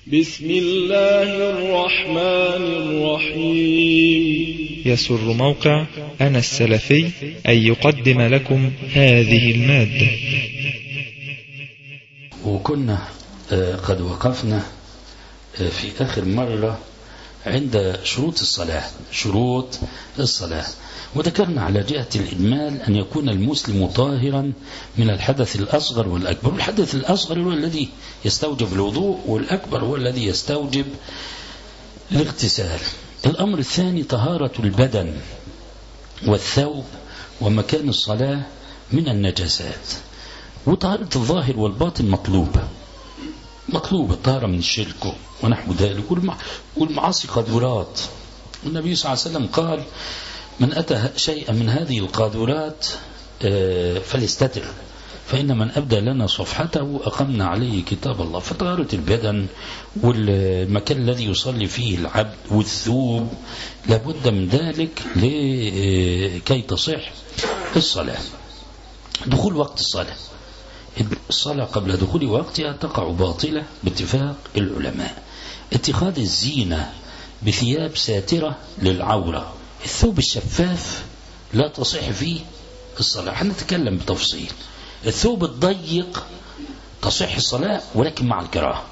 بسم الله الرحمن الرحيم يسر موقع أنا السلفي أن يقدم لكم هذه المادة وكنا آه، قد وقفنا آه، في آخر مرة عند شروط الصلاة شروط الصلاة وذكرنا على جهة الإجمال أن يكون المسلم طاهرا من الحدث الأصغر والأكبر والحدث الأصغر هو الذي يستوجب الوضوء والأكبر هو الذي يستوجب الاغتسال الأمر الثاني طهارة البدن والثوب ومكان الصلاة من النجاسات وطهارة الظاهر والباطن مطلوبة مطلوبة طهارة من الشرك ونحو ذلك والمع... والمعاصي قدرات النبي صلى الله عليه وسلم قال من أتى شيئا من هذه القاذورات آه، فليستتر فإن من أبدى لنا صفحته أقمنا عليه كتاب الله فطهارة البدن والمكان الذي يصلي فيه العبد والثوب لابد من ذلك لكي تصح الصلاة دخول وقت الصلاة الصلاة قبل دخول وقتها تقع باطلة باتفاق العلماء اتخاذ الزينة بثياب ساترة للعورة الثوب الشفاف لا تصح فيه الصلاة هنتكلم بتفصيل الثوب الضيق تصح الصلاة ولكن مع الكراهة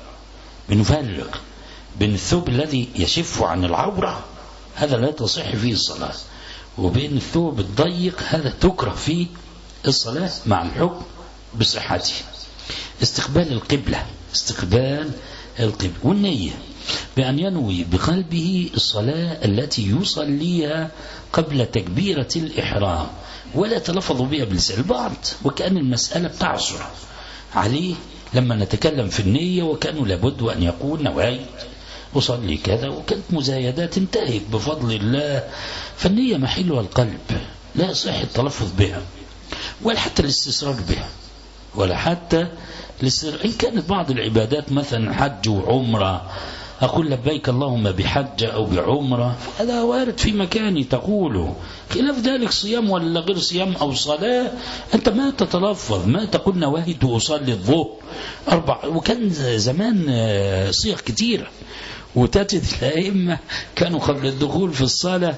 بنفرق بين الثوب الذي يشف عن العورة هذا لا تصح فيه الصلاة وبين الثوب الضيق هذا تكره فيه الصلاة مع الحكم بصحته استقبال القبلة استقبال القبلة والنية بأن ينوي بقلبه الصلاة التي يصليها قبل تكبيرة الإحرام ولا تلفظ بها بلسان البعض وكأن المسألة بتعصر عليه لما نتكلم في النية وكأنه لابد أن يقول نويت أصلي كذا وكانت مزايدات انتهت بفضل الله فالنية محلها القلب لا يصح التلفظ بها ولا حتى الاستسرار بها ولا حتى الاستسرار إن كانت بعض العبادات مثلا حج وعمرة أقول لبيك اللهم بحج أو بعمرة هذا وارد في مكاني تقوله خلاف ذلك صيام ولا غير صيام أو صلاة أنت ما تتلفظ ما تقول نواهد أصلي الظهر أربع وكان زمان صيغ كثيرة وتجد الأئمة كانوا قبل الدخول في الصلاة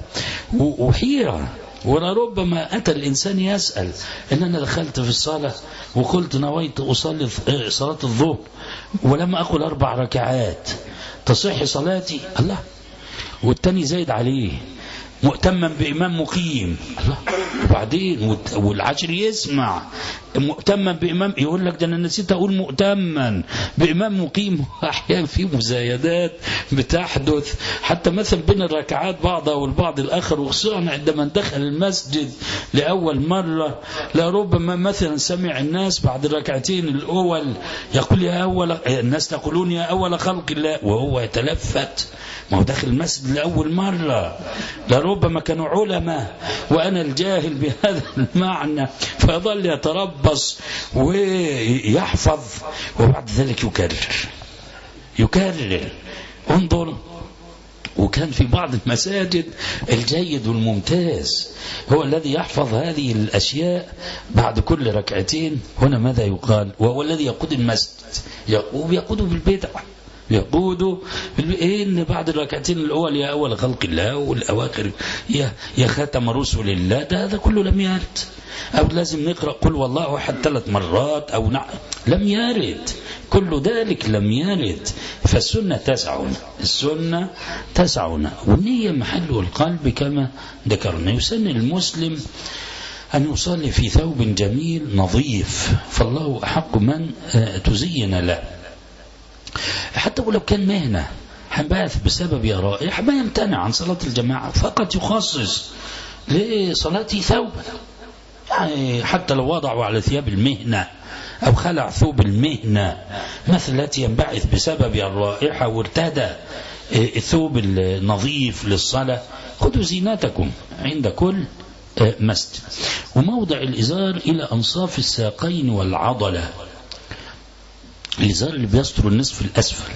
وحيرة ولربما أتى الإنسان يسأل إن أنا دخلت في الصلاة وقلت نويت أصلي صلاة الظهر ولم أقل أربع ركعات تصح صلاتي الله والتاني زايد عليه مؤتما بإمام مقيم الله وبعدين والعشر يسمع مؤتما بإمام يقول لك ده أنا نسيت أقول مؤتما بإمام مقيم أحيانا في مزايدات بتحدث حتى مثلا بين الركعات بعضها والبعض الآخر وخصوصا عندما دخل المسجد لأول مرة لربما مثلا سمع الناس بعد الركعتين الأول يقول يا أول الناس تقولون يا أول خلق الله وهو يتلفت ما هو داخل المسجد لأول مرة لربما كانوا علماء وأنا الجاهل بهذا المعنى فيظل يتربص ويحفظ وبعد ذلك يكرر يكرر انظر وكان في بعض المساجد الجيد والممتاز هو الذي يحفظ هذه الأشياء بعد كل ركعتين هنا ماذا يقال وهو الذي يقود المسجد ويقوده بالبدع يقود إن بعد الركعتين الأول يا أول خلق الله والأواخر يا, يا خاتم رسل الله ده هذا كله لم يرد أو لازم نقرأ قل والله أحد ثلاث مرات أو نع... لم يرد كل ذلك لم يرد فالسنة تسعنا السنة تسعنا والنية محل القلب كما ذكرنا يسن المسلم أن يصلي في ثوب جميل نظيف فالله أحق من تزين له حتى ولو كان مهنة حباث بسبب رائحة ما يمتنع عن صلاة الجماعة فقط يخصص لصلاة ثوبا يعني حتى لو وضعوا على ثياب المهنة أو خلع ثوب المهنة مثل التي ينبعث بسبب الرائحة وارتدى الثوب النظيف للصلاة خذوا زينتكم عند كل مسجد وموضع الإزار إلى أنصاف الساقين والعضلة الإزار اللي بيستر النصف الأسفل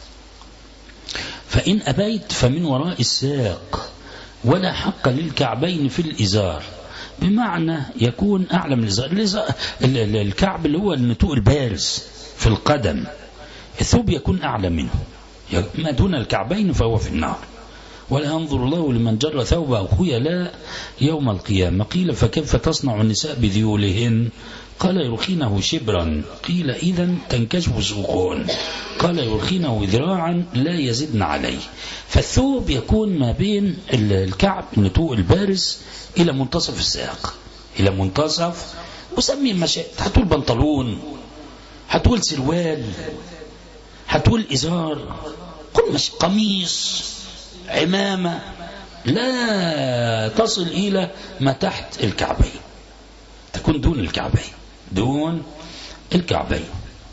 فإن أبيت فمن وراء الساق ولا حق للكعبين في الإزار بمعنى يكون أعلى من الإزار الكعب اللي هو النتوء البارز في القدم الثوب يكون أعلى منه ما دون الكعبين فهو في النار ولا ينظر الله لمن جر ثوبه خيلاء يوم القيامة قيل فكيف تصنع النساء بذيولهن قال يرخينه شبرا قيل إذا تنكشف سوقهن قال يرخينه ذراعا لا يزدن عليه فالثوب يكون ما بين الكعب النتوء البارز إلى منتصف الساق إلى منتصف وسمي ما شئت هتقول بنطلون هتقول سروال هتقول إزار قل مش قميص عمامة لا تصل إلى ما تحت الكعبين تكون دون الكعبين دون الكعبين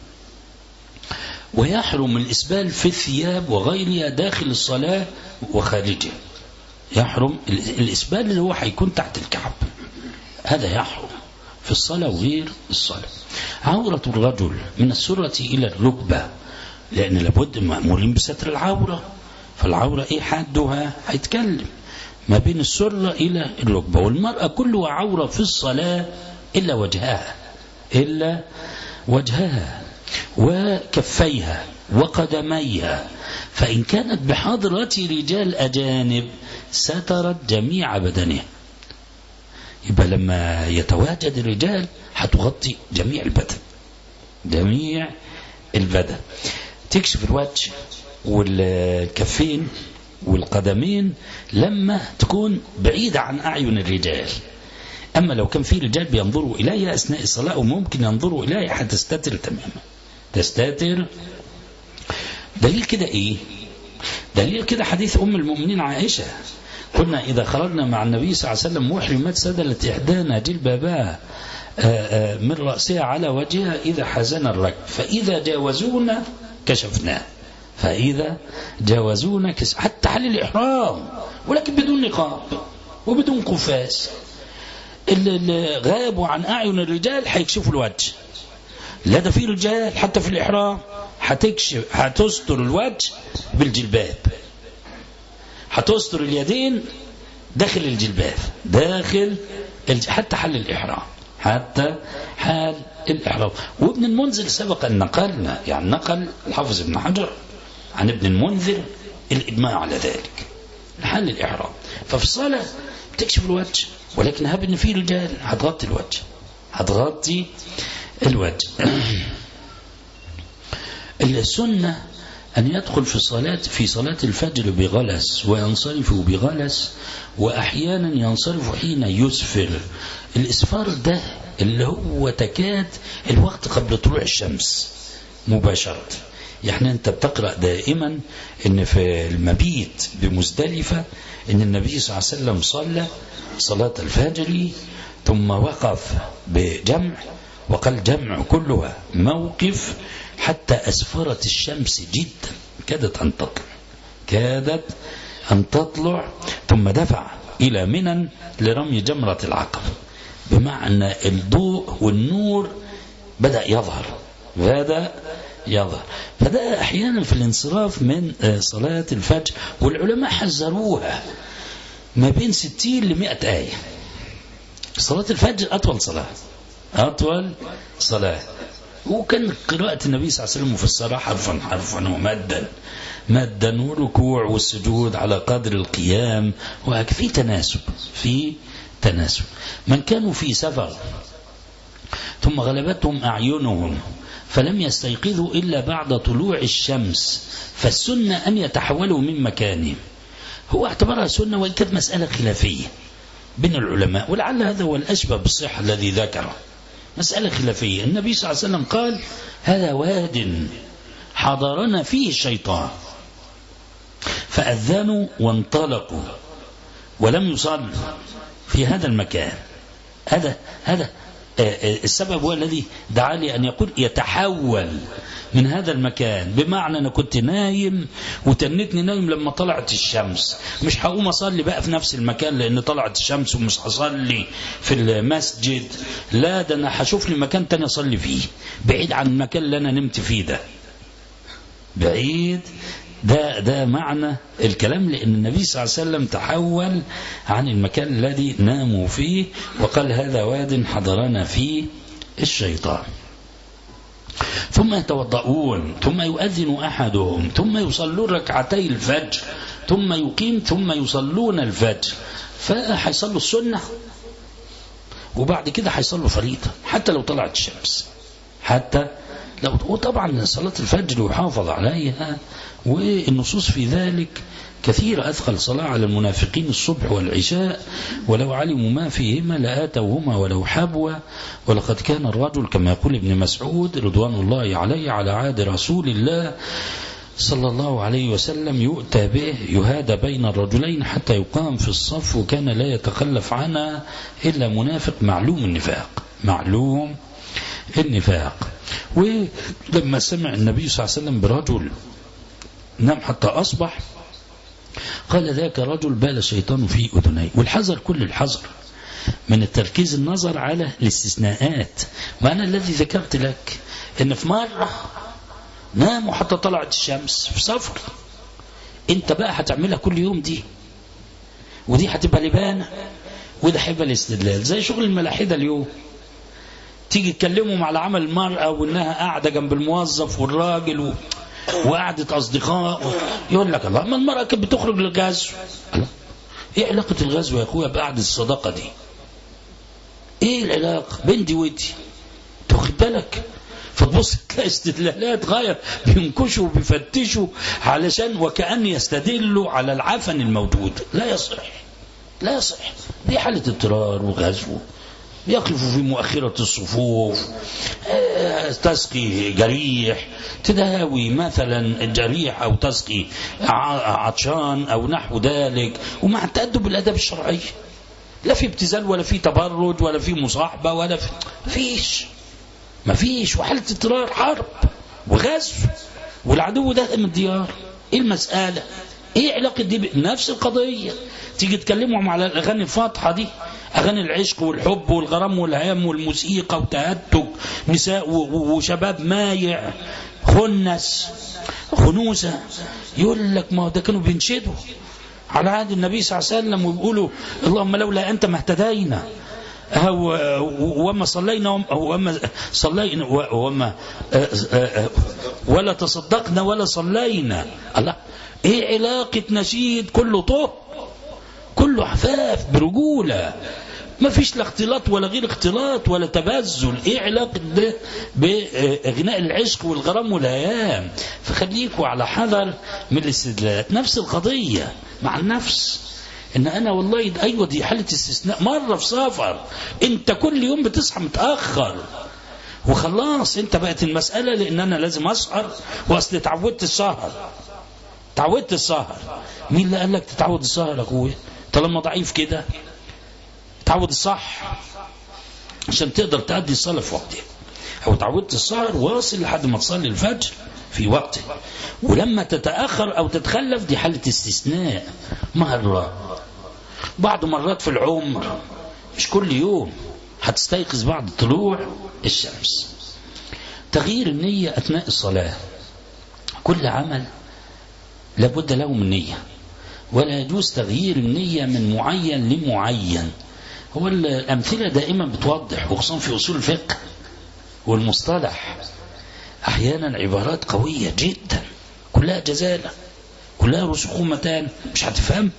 ويحرم الإسبال في الثياب وغيرها داخل الصلاة وخارجها يحرم الإسبال اللي هو هيكون تحت الكعب هذا يحرم في الصلاة وغير الصلاة عورة الرجل من السرة إلى الركبة لأن لابد مأمورين بستر العورة فالعورة إيه حدها هيتكلم ما بين السرة إلى الركبة والمرأة كلها عورة في الصلاة إلا وجهها إلا وجهها وكفيها وقدميها فإن كانت بحضرة رجال أجانب سترت جميع بدنها يبقى لما يتواجد الرجال هتغطي جميع البدن جميع البدن تكشف الوجه والكفين والقدمين لما تكون بعيدة عن أعين الرجال أما لو كان في رجال بينظروا إليها أثناء الصلاة وممكن ينظروا إليها هتستتر تماما تستتر دليل كده إيه دليل كده حديث أم المؤمنين عائشة كنا إذا خرجنا مع النبي صلى الله عليه وسلم محرمات سدلت إحدانا جلبابها من رأسها على وجهها إذا حزن الركب فإذا جاوزونا كشفناه فإذا جاوزونا كشف حتى حل الإحرام ولكن بدون نقاب وبدون قفاز اللي غابوا عن أعين الرجال هيكشفوا الوجه لا ده في رجال حتى في الإحرام هتكشف هتستر الوجه بالجلباب هتستر اليدين داخل الجلباب داخل الج... حتى حل الإحرام حتى حال الإحرام وابن المنذر سبق أن نقلنا يعني نقل الحافظ ابن حجر عن ابن المنذر الإجماع على ذلك حل الإحرام ففي الصلاة بتكشف الوجه ولكن هب ان في رجال هتغطي الوجه هتغطي الوجه السنة أن يدخل في الصلاة في صلاة الفجر بغلس وينصرف بغلس وأحيانا ينصرف حين يسفر الإسفار ده اللي هو تكاد الوقت قبل طلوع الشمس مباشرة يعني أنت بتقرأ دائما أن في المبيت بمزدلفة أن النبي صلى الله عليه وسلم صلى صلاة الفجر ثم وقف بجمع وقال جمع كلها موقف حتى أسفرت الشمس جدا كادت أن تطلع كادت أن تطلع ثم دفع إلى منى لرمي جمرة العقبة بمعنى الضوء والنور بدأ يظهر بدأ يظهر فده أحيانا في الانصراف من صلاة الفجر والعلماء حذروها ما بين ستين لمئة آية صلاة الفجر أطول صلاة أطول صلاة وكان قراءة النبي صلى الله عليه وسلم مفسرة حرفا حرفا ومدا مدا والركوع والسجود على قدر القيام وفي تناسب في تناسب من كانوا في سفر ثم غلبتهم أعينهم فلم يستيقظوا إلا بعد طلوع الشمس فالسنة أن يتحولوا من مكانهم هو اعتبرها سنة وإن كانت مسألة خلافية بين العلماء ولعل هذا هو الأشبه بالصحة الذي ذكره مسألة خلافية النبي صلى الله عليه وسلم قال هذا واد حضرنا فيه الشيطان فأذنوا وانطلقوا ولم يصلوا في هذا المكان هذا هذا السبب هو الذي دعاني أن يقول يتحول من هذا المكان بمعنى أنا كنت نايم وتنتني نايم لما طلعت الشمس مش هقوم أصلي بقى في نفس المكان لأن طلعت الشمس ومش هصلي في المسجد لا ده أنا هشوف لي مكان تاني أصلي فيه بعيد عن المكان اللي أنا نمت فيه ده بعيد ده ده معنى الكلام لأن النبي صلى الله عليه وسلم تحول عن المكان الذي ناموا فيه وقال هذا واد حضرنا فيه الشيطان ثم يتوضؤون ثم يؤذن أحدهم ثم يصلون ركعتي الفجر ثم يقيم ثم يصلون الفجر فحيصلوا السنة وبعد كده حيصلوا فريضة حتى لو طلعت الشمس حتى لو وطبعا صلاة الفجر يحافظ عليها والنصوص في ذلك كثير أثقل صلاة على المنافقين الصبح والعشاء ولو علموا ما فيهما لآتوهما ولو حبوا ولقد كان الرجل كما يقول ابن مسعود رضوان الله عليه على عهد رسول الله صلى الله عليه وسلم يؤتى به يهادى بين الرجلين حتى يقام في الصف وكان لا يتخلف عنها إلا منافق معلوم النفاق معلوم النفاق ولما سمع النبي صلى الله عليه وسلم برجل نام حتى أصبح قال ذاك رجل بال الشيطان في أذنيه والحذر كل الحذر من التركيز النظر على الاستثناءات وأنا الذي ذكرت لك أن في مرة ناموا حتى طلعت الشمس في سفر انت بقى هتعملها كل يوم دي ودي هتبقى لبانة وده هيبقى الاستدلال زي شغل الملاحدة اليوم تيجي تكلمهم على عمل المرأة وانها قاعدة جنب الموظف والراجل و... وقعدة أصدقاء يقول لك الله ما المرأة كانت بتخرج للغزو الله ايه علاقة الغزو يا اخويا بقعدة الصداقة دي ايه العلاقة بين دي ودي تاخد بالك فتبص تلاقي استدلالات غاية بينكشوا وبيفتشوا علشان وكأن يستدلوا على العفن الموجود لا يصح لا يصح دي حالة اضطرار وغزو يقف في مؤخرة الصفوف تسقي جريح تداوي مثلا الجريح أو تسقي عطشان أو نحو ذلك ومع التأدب بالأدب الشرعي لا في ابتذال ولا في تبرج ولا في مصاحبة ولا في فيش ما فيش وحالة اضطرار حرب وغزو والعدو ده من الديار ايه المسألة ايه علاقة دي نفس القضية تيجي تكلمهم على الاغاني الفاطحة دي اغاني العشق والحب والغرام والهام والموسيقى وتهتك نساء وشباب مايع خنس خنوسة يقول لك ما ده كانوا بينشدوا على عهد النبي صلى الله عليه وسلم ويقولوا اللهم لولا انت ما اهتدينا وما صلينا وما صلينا وما ولا تصدقنا ولا صلينا الله ايه علاقة نشيد كله طه كله عفاف برجولة ما فيش لا اختلاط ولا غير اختلاط ولا تبذل ايه علاقة ده بغناء العشق والغرام والهيام فخليكوا على حذر من الاستدلالات نفس القضية مع النفس ان انا والله ايوه دي حاله استثناء مره في سفر انت كل يوم بتصحى متاخر وخلاص انت بقت المساله لان انا لازم اسهر واصل اتعودت السهر تعودت السهر مين اللي قال لك تتعود السهر يا اخويا طالما ضعيف كده تعود الصح عشان تقدر تأدي الصلاة في وقتها أو تعودت السهر واصل لحد ما تصلي الفجر في وقته ولما تتأخر أو تتخلف دي حالة استثناء مرة بعض مرات في العمر مش كل يوم هتستيقظ بعد طلوع الشمس تغيير النية أثناء الصلاة كل عمل لابد له من نية ولا يجوز تغيير النية من معين لمعين هو الأمثلة دائما بتوضح وخصوصا في أصول الفقه والمصطلح أحيانا عبارات قوية جدا كلها جزالة كلها رسوخومتان مش هتفهم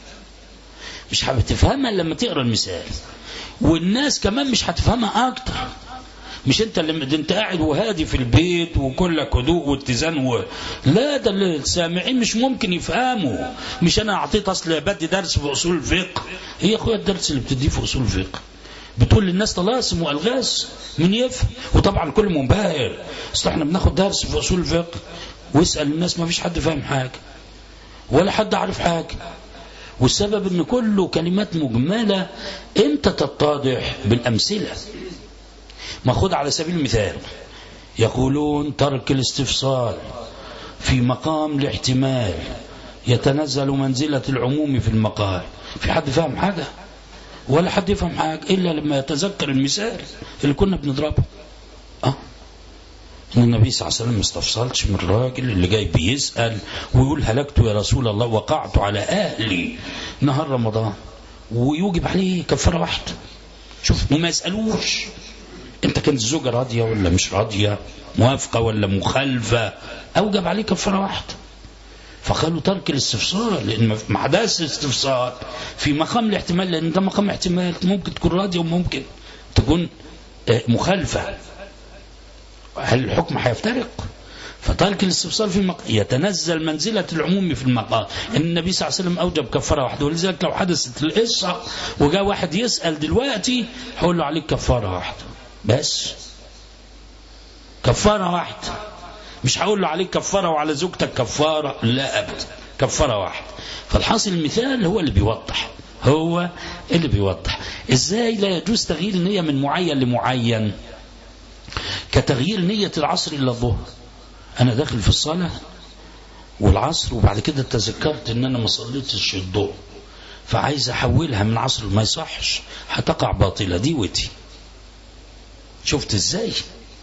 مش هتفهمها لما تقرا المثال والناس كمان مش هتفهمها اكتر مش انت اللي ده انت قاعد وهادي في البيت وكلك هدوء واتزان و... لا ده السامعين مش ممكن يفهموا مش انا اعطيت اصل بدي درس في اصول الفقه هي اخويا الدرس اللي بتديه في اصول الفقه بتقول للناس طلاسم والغاز من يفهم وطبعا كل منبهر اصل احنا بناخد درس في اصول الفقه واسال الناس ما فيش حد فاهم حاجه ولا حد عارف حاجه والسبب ان كله كلمات مجمله امتى تتضح بالامثله ما خد على سبيل المثال يقولون ترك الاستفصال في مقام الاحتمال يتنزل منزلة العموم في المقال في حد فاهم حاجة ولا حد يفهم حاجة إلا لما يتذكر المثال اللي كنا بنضربه أه ان النبي صلى الله عليه وسلم ما استفصلش من الراجل اللي جاي بيسأل ويقول هلكت يا رسول الله وقعت على أهلي نهار رمضان ويوجب عليه كفارة واحدة شوف وما يسألوش انت كانت الزوجة راضية ولا مش راضية موافقة ولا مخالفة اوجب عليك كفارة واحدة فقالوا ترك الاستفسار لان ما حدث استفسار في مقام الاحتمال لان ده مقام احتمال ممكن تكون راضية وممكن تكون آه، مخالفة هل الحكم هيفترق فترك الاستفسار في المق... يتنزل منزلة العموم في المقام إن النبي صلى الله عليه وسلم أوجب كفارة واحدة ولذلك لو حدثت القصة وجاء واحد يسأل دلوقتي هقول له عليك كفارة واحدة بس كفارة واحدة مش هقول له عليك كفارة وعلى زوجتك كفارة لا أبدا كفارة واحدة فالحاصل المثال هو اللي بيوضح هو اللي بيوضح ازاي لا يجوز تغيير النية من معين لمعين كتغيير نية العصر إلى الظهر أنا داخل في الصلاة والعصر وبعد كده تذكرت ان انا ما صليتش الضوء فعايز احولها من عصر ما يصحش هتقع باطلة دي ودي شفت ازاي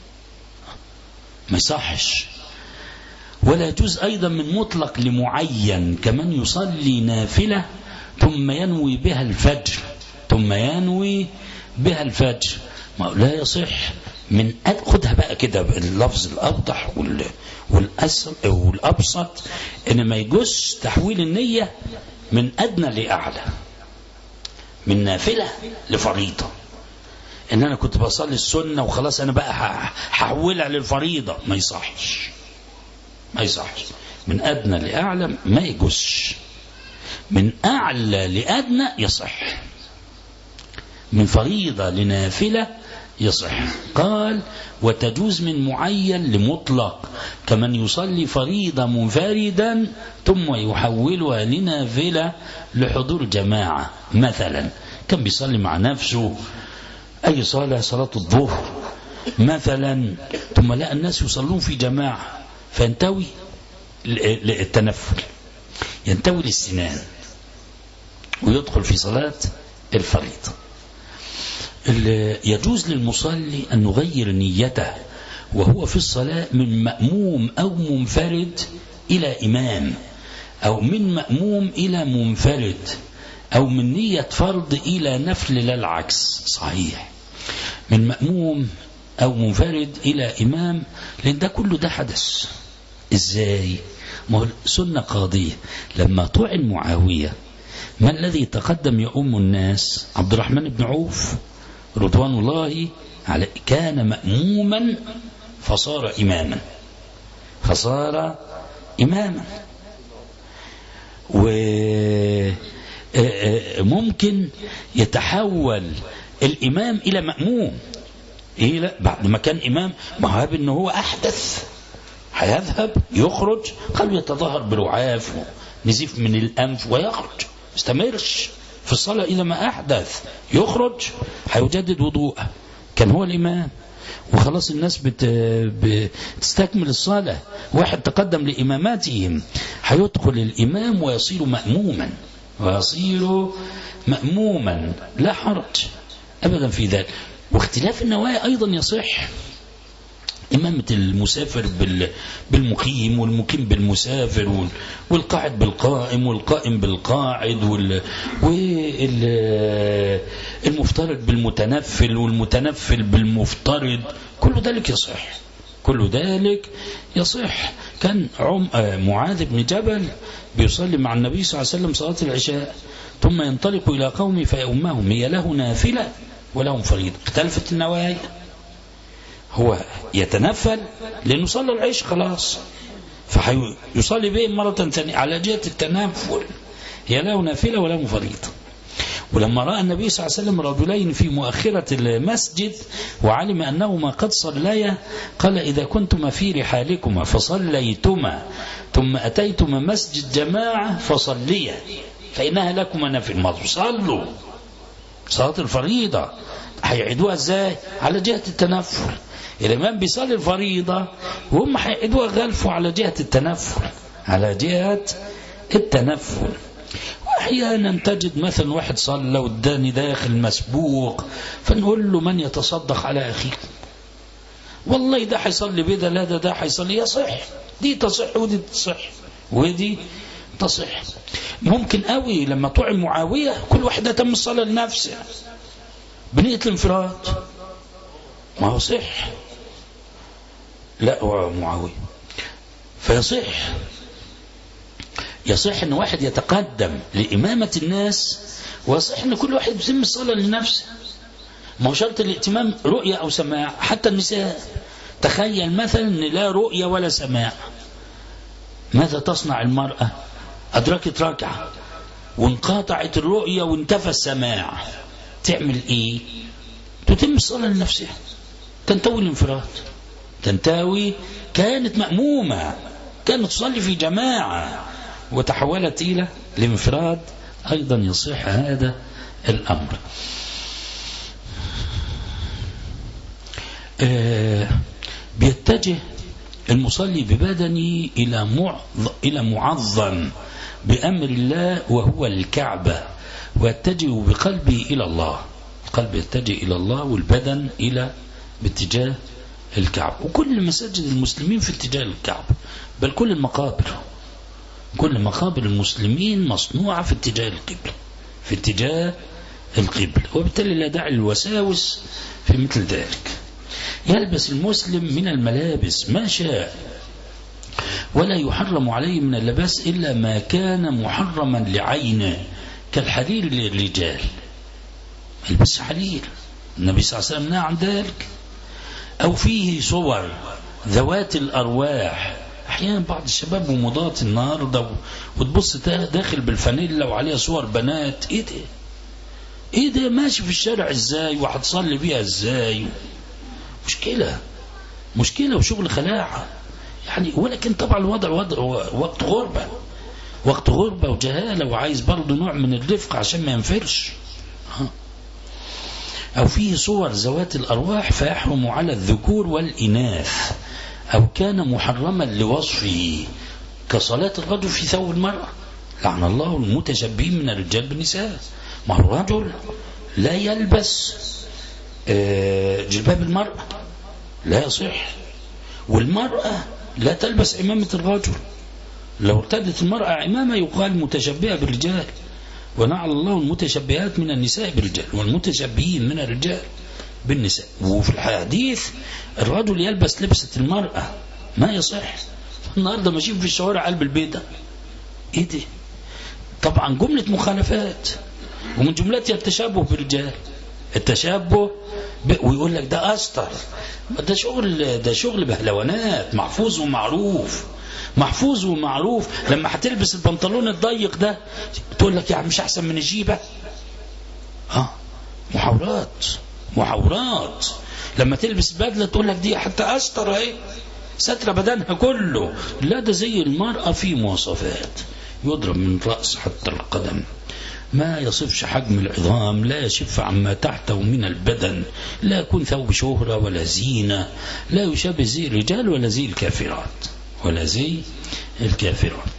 ما يصحش ولا يجوز ايضا من مطلق لمعين كمن يصلي نافلة ثم ينوي بها الفجر ثم ينوي بها الفجر ما لا يصح من خدها بقى كده اللفظ الأوضح وال... والأبسط إن ما يجوز تحويل النية من أدنى لأعلى من نافلة لفريضة إن أنا كنت بصلي السنة وخلاص أنا بقى هحولها للفريضة ما يصحش ما يصحش من أدنى لأعلى ما يجوزش من أعلى لأدنى يصح من فريضة لنافلة يصح قال وتجوز من معين لمطلق كمن يصلي فريضة منفردا ثم يحولها لنافلة لحضور جماعة مثلا كان بيصلي مع نفسه أي صلاة صلاة الظهر مثلا ثم لقى الناس يصلون في جماعة فينتوي التنفل ينتوي الاستنان ويدخل في صلاة الفريضة يجوز للمصلي أن نغير نيته وهو في الصلاة من مأموم أو منفرد إلى إمام أو من مأموم إلى منفرد أو من نية فرض إلى نفل لا العكس صحيح من مأموم أو منفرد إلى إمام لأن ده كله ده حدث إزاي ما هو سنة قاضية لما طعن معاوية ما الذي تقدم يؤم الناس عبد الرحمن بن عوف رضوان الله عليه كان مأموما فصار إماما فصار إماما وممكن يتحول الإمام إلى مأموم إيه لا بعد ما كان إمام ما هو إن هو أحدث هيذهب يخرج قالوا يتظاهر برعاف نزيف من الأنف ويخرج استمرش في الصلاة إذا ما أحدث يخرج هيجدد وضوءه كان هو الإمام وخلاص الناس بت... بتستكمل الصلاة واحد تقدم لإماماتهم هيدخل الإمام ويصير مأموما ويصير مأموما لا حرج أبدا في ذلك واختلاف النوايا أيضا يصح إمامة المسافر بالمقيم والمقيم بالمسافر والقاعد بالقائم والقائم بالقاعد والمفترض بالمتنفل والمتنفل بالمفترض كل ذلك يصح كل ذلك يصح كان عم معاذ بن جبل بيصلي مع النبي صلى الله عليه وسلم صلاة العشاء ثم ينطلق إلى قومه فيؤمهم هي له نافلة ولهم فريضة اختلفت النوايا هو يتنفل لأنه صلى العيش خلاص فيصلي بهم مرة ثانية على جهة التنفل هي له نافلة ولا فريضة ولما رأى النبي صلى الله عليه وسلم رجلين في مؤخرة المسجد وعلم أنهما قد صليا قال إذا كنتما في رحالكما فصليتما ثم أتيتما مسجد جماعة فصليا فإنها لكما نافل ما صلوا صلاة الفريضة هيعيدوها ازاي على جهة التنفل الإمام بيصلي الفريضة وهم هيعيدوها غلفوا على جهة التنفل على جهة التنفل واحيانا تجد مثلا واحد صلى والداني داخل مسبوق فنقول له من يتصدق على أخيكم والله ده هيصلي بده لا ده ده هيصلي يصح دي تصح ودي تصح ودي تصح ممكن قوي لما طعن معاوية كل واحدة تم الصلاة لنفسه بنية الانفراد ما هو صح لا هو معاوية فيصح يصح ان واحد يتقدم لإمامة الناس ويصح ان كل واحد يتم الصلاة لنفسه ما هو شرط الائتمام رؤية أو سماع حتى النساء تخيل مثلا ان لا رؤية ولا سماع ماذا تصنع المرأة أدركت ركعة وانقطعت الرؤية وانتفى السماع تعمل ايه تتم الصلاة لنفسها تنتوي الانفراد تنتوي كانت مأمومة كانت تصلي في جماعة وتحولت إلى الانفراد أيضا يصح هذا الأمر آه بيتجه المصلي ببدنه إلى إلى معظم بأمر الله وهو الكعبة ويتجه بقلبه إلى الله القلب يتجه إلى الله والبدن إلى باتجاه الكعبة وكل مساجد المسلمين في اتجاه الكعبة بل كل المقابر كل مقابر المسلمين مصنوعة في اتجاه القبلة في اتجاه القبلة وبالتالي لا داعي للوساوس في مثل ذلك يلبس المسلم من الملابس ما شاء ولا يحرم عليه من اللباس إلا ما كان محرما لعينه كالحرير للرجال يلبس حرير النبي صلى الله عليه وسلم نهى عن ذلك أو فيه صور ذوات الأرواح أحيانا بعض الشباب ومضات النهاردة وتبص داخل بالفانيلا وعليها صور بنات إيه ده إيه ده ماشي في الشارع إزاي وهتصلي بيها إزاي مشكلة مشكلة وشغل خلاعة يعني ولكن طبعا الوضع وضع وقت غربة وقت غربة وجهالة وعايز برضه نوع من الرفق عشان ما ينفرش أو فيه صور ذوات الأرواح فيحرم على الذكور والإناث أو كان محرما لوصفه كصلاة الرجل في ثوب المرأة لعن الله المتشبهين من الرجال بالنساء ما هو الرجل لا يلبس جلباب المرأة لا يصح والمرأة لا تلبس عمامة الرجل لو ارتدت المرأة عمامة يقال متشبهة بالرجال ونعل الله المتشبهات من النساء بالرجال والمتشبهين من الرجال بالنساء وفي الحديث الرجل يلبس لبسة المرأة ما يصح النهاردة ماشيين في الشوارع قلب البيضة ايه دي طبعا جملة مخالفات ومن جملتها التشابه بالرجال التشابه ب... ويقول لك ده أستر ده شغل ده شغل بهلوانات محفوظ ومعروف محفوظ ومعروف لما هتلبس البنطلون الضيق ده تقول لك يعني مش احسن من الجيبه اه محاورات محاورات لما تلبس بدله تقول لك دي حتى استر اهي ستر بدنها كله لا ده زي المرأة في مواصفات يضرب من الرأس حتى القدم ما يصفش حجم العظام لا يشف عما تحته من البدن لا يكون ثوب شهرة ولا زينة لا يشابه زي الرجال ولا زي الكافرات ولا زي الكافرات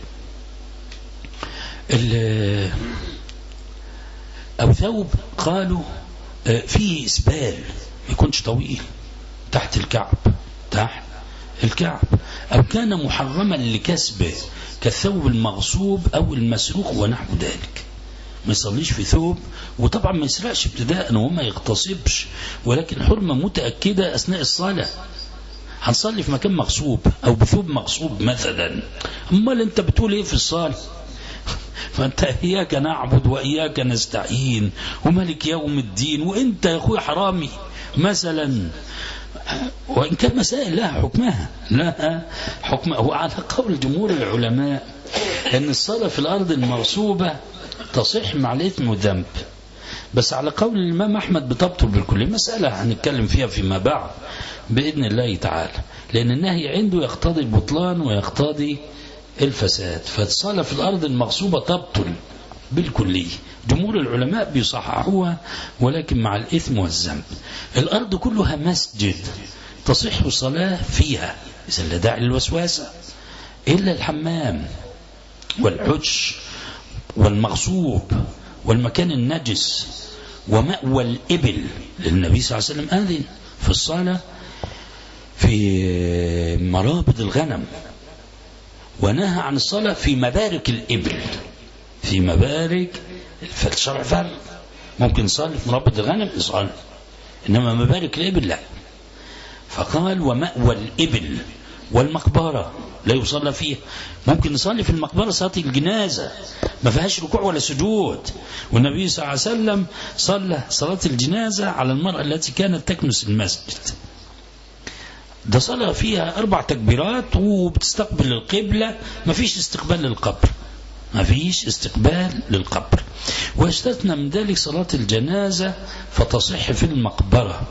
أو ثوب قالوا فيه إسبال ما يكونش طويل تحت الكعب تحت الكعب أو كان محرما لكسبه كالثوب المغصوب أو المسروق ونحو ذلك ما يصليش في ثوب وطبعا ما يسرقش ابتداء وما يغتصبش ولكن حرمة متأكدة أثناء الصلاة هنصلي في مكان مغصوب أو بثوب مغصوب مثلا أمال أنت بتقول إيه في الصلاة فأنت إياك نعبد وإياك نستعين وملك يوم الدين وأنت يا أخوي حرامي مثلا وإن كان مسائل لها حكمها لها حكمها وعلى قول جمهور العلماء أن الصلاة في الأرض المغصوبة تصح مع الإثم والذنب بس على قول الإمام أحمد بتبطل بالكل مسألة هنتكلم فيها فيما بعد بإذن الله تعالى لأن النهي عنده يقتضي البطلان ويقتضي الفساد فالصلاة في الأرض المغصوبة تبطل بالكلية جمهور العلماء بيصححوها ولكن مع الإثم والذنب الأرض كلها مسجد تصح الصلاة فيها إذا لا داعي للوسواسة إلا الحمام والعش والمغصوب والمكان النجس ومأوى الإبل للنبي صلى الله عليه وسلم آذن في الصلاة في مرابط الغنم ونهى عن الصلاة في مبارك الإبل في مبارك فالشرع فرق ممكن يصلي في مرابط الغنم يصلي إنما مبارك الإبل لا فقال ومأوى الإبل والمقبرة لا يصلى فيها ممكن نصلي في المقبرة صلاة الجنازة ما فيهاش ركوع ولا سجود والنبي صلى الله عليه وسلم صلى صلاة الجنازة على المرأة التي كانت تكنس المسجد ده صلاة فيها أربع تكبيرات وبتستقبل القبلة ما فيش استقبال للقبر ما فيش استقبال للقبر واستثنى من ذلك صلاة الجنازة فتصح في المقبرة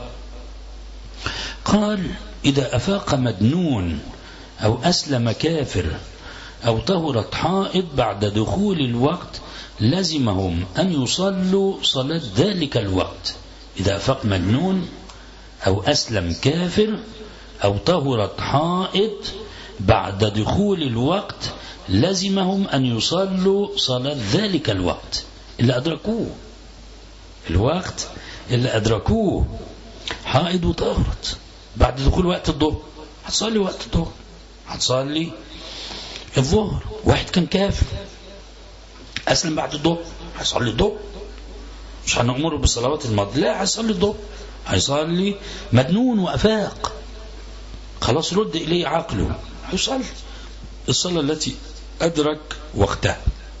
قال إذا أفاق مدنون أو أسلم كافر أو طهرت حائض بعد دخول الوقت لزمهم أن يصلوا صلاة ذلك الوقت إذا أفاق مجنون أو أسلم كافر أو طهرت حائض بعد دخول الوقت لزمهم أن يصلوا صلاة ذلك الوقت اللي أدركوه الوقت اللي أدركوه حائض وطهرت بعد دخول وقت الظهر هتصلي وقت الظهر هتصلي الظهر واحد كان كافر أسلم بعد الظهر هيصلي الظهر مش هنأمره بالصلوات الماضية لا هيصلي الظهر هيصلي مجنون وأفاق خلاص رد إليه عقله هيصلي الصلاة التي أدرك وقتها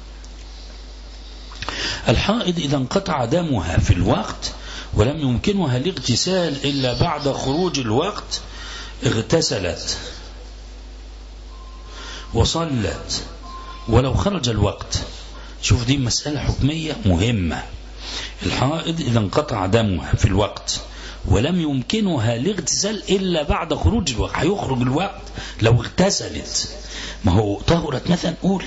الحائض إذا انقطع دمها في الوقت ولم يمكنها الاغتسال إلا بعد خروج الوقت اغتسلت وصلت ولو خرج الوقت شوف دي مسألة حكمية مهمة الحائض إذا انقطع دمها في الوقت ولم يمكنها الاغتسال إلا بعد خروج الوقت هيخرج الوقت لو اغتسلت ما هو طهرت مثلا قول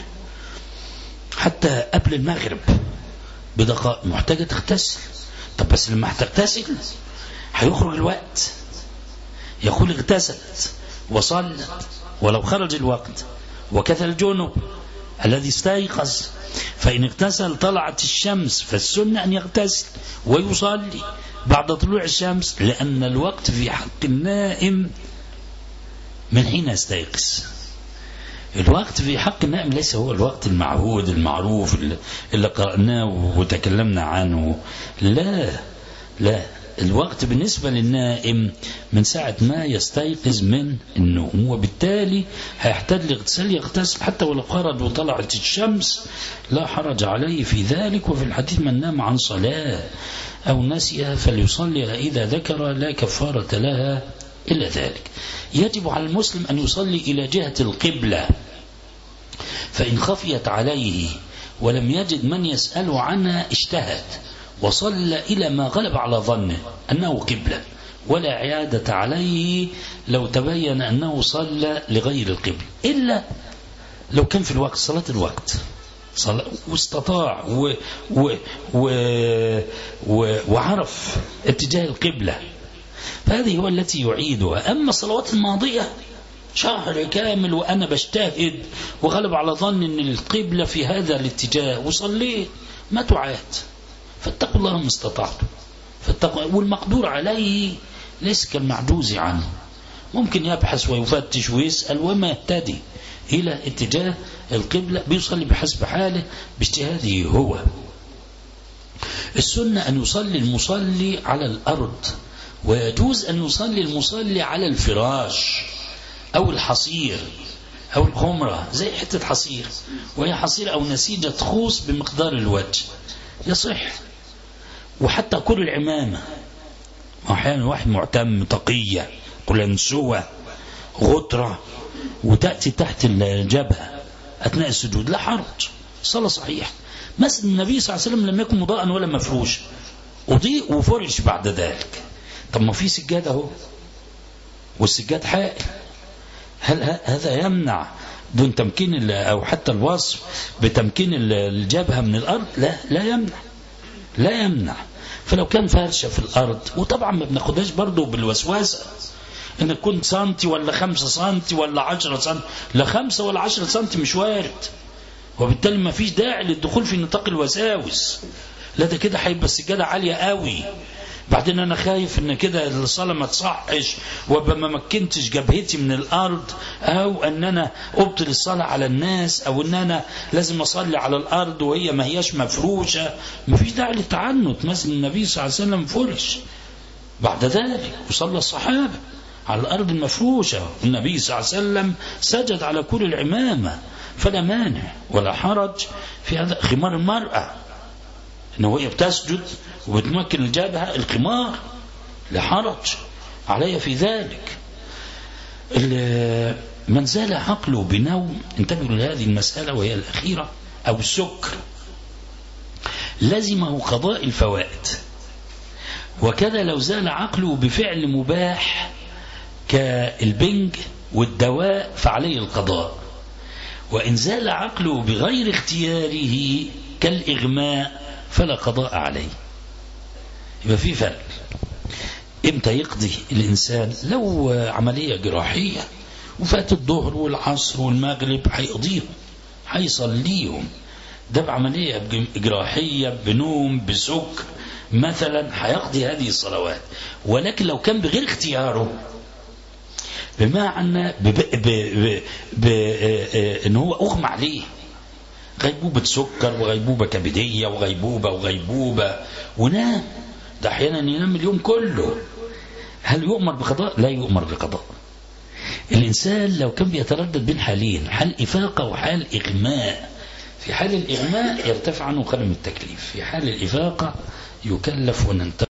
حتى قبل المغرب بدقائق محتاجة تغتسل طب بس لما هتغتسل هيخرج الوقت يقول اغتسلت وصلت ولو خرج الوقت وكذا الجنب الذي استيقظ فإن اغتسل طلعت الشمس فالسنة أن يغتسل ويصلي بعد طلوع الشمس لأن الوقت في حق النائم من حين يستيقظ الوقت في حق النائم ليس هو الوقت المعهود المعروف اللي قرأناه وتكلمنا عنه لا لا الوقت بالنسبة للنائم من ساعة ما يستيقظ من النوم وبالتالي هيحتاج لاغتسال يغتسل حتى ولو خرج وطلعت الشمس لا حرج عليه في ذلك وفي الحديث من نام عن صلاة أو نسيها فليصلي إذا ذكر لا كفارة لها إلا ذلك يجب على المسلم أن يصلي إلى جهة القبلة فإن خفيت عليه ولم يجد من يسأل عنها اجتهد وصلى إلى ما غلب على ظنه أنه قبلة ولا عيادة عليه لو تبين أنه صلى لغير القبلة إلا لو كان في الوقت صلاة الوقت صلاة واستطاع و و و و وعرف اتجاه القبلة فهذه هو التي يعيدها أما الصلوات الماضية شهر كامل وأنا بجتهد وغلب على ظن أن القبلة في هذا الاتجاه وصليت ما تعاد فاتقوا الله ما استطعتم فاتقوا والمقدور عليه ليس كالمعجوز عنه ممكن يبحث ويفتش ويسأل وما يهتدي إلى اتجاه القبلة بيصلي بحسب حاله باجتهاده هو السنة أن يصلي المصلي على الأرض ويجوز أن يصلي المصلي على الفراش أو الحصير أو الخمرة زي حتة حصير وهي حصير أو نسيجة خوص بمقدار الوجه يصح وحتى كل العمامة أحيانا واحد معتم تقية قلنسوة غطرة وتأتي تحت الجبهة أثناء السجود لا حرج صلاة صحيح مثل النبي صلى الله عليه وسلم لم يكن مضاء ولا مفروش أضيء وفرش بعد ذلك طب ما في سجاد اهو والسجاد حائل هل هذا يمنع دون تمكين أو حتى الوصف بتمكين الجبهة من الأرض لا لا يمنع لا يمنع فلو كان فرشة في الأرض وطبعا ما بناخدهاش برضه بالوسوسة ان كنت سنتي ولا خمسة سنتي ولا عشرة سنتي لا خمسة ولا عشرة سنتي مش وارد وبالتالي ما فيش داعي للدخول في نطاق الوساوس لا ده كده هيبقى السجادة عالية قوي بعدين انا خايف ان كده الصلاة ما تصحش وابقى ما مكنتش جبهتي من الارض او ان انا ابطل الصلاة على الناس او ان انا لازم اصلي على الارض وهي ما هياش مفروشة ما فيش داعي للتعنت مثل النبي صلى الله عليه وسلم فرش بعد ذلك وصلى الصحابة على الأرض المفروشة النبي صلى الله عليه وسلم سجد على كل العمامة فلا مانع ولا حرج في هذا خمار المرأة إنه هي بتسجد وبتمكن الجبهة الخمار لا حرج علي في ذلك من زال عقله بنوم انتبهوا لهذه المسألة وهي الأخيرة أو السكر لزمه قضاء الفوائد وكذا لو زال عقله بفعل مباح كالبنج والدواء فعليه القضاء وإن زال عقله بغير اختياره كالإغماء فلا قضاء عليه يبقى في فرق امتى يقضي الإنسان لو عملية جراحية وفات الظهر والعصر والمغرب هيقضيهم هيصليهم ده بعملية جراحية بنوم بسكر مثلا هيقضي هذه الصلوات ولكن لو كان بغير اختياره بمعنى ب ب ب ب ان هو اغمى عليه غيبوبة سكر وغيبوبة كبدية وغيبوبة وغيبوبة ونام ده احيانا ينام اليوم كله هل يؤمر بقضاء لا يؤمر بقضاء الإنسان لو كان بيتردد بين حالين حال إفاقة وحال إغماء في حال الإغماء يرتفع عنه قلم التكليف في حال الإفاقة يكلف وننتقل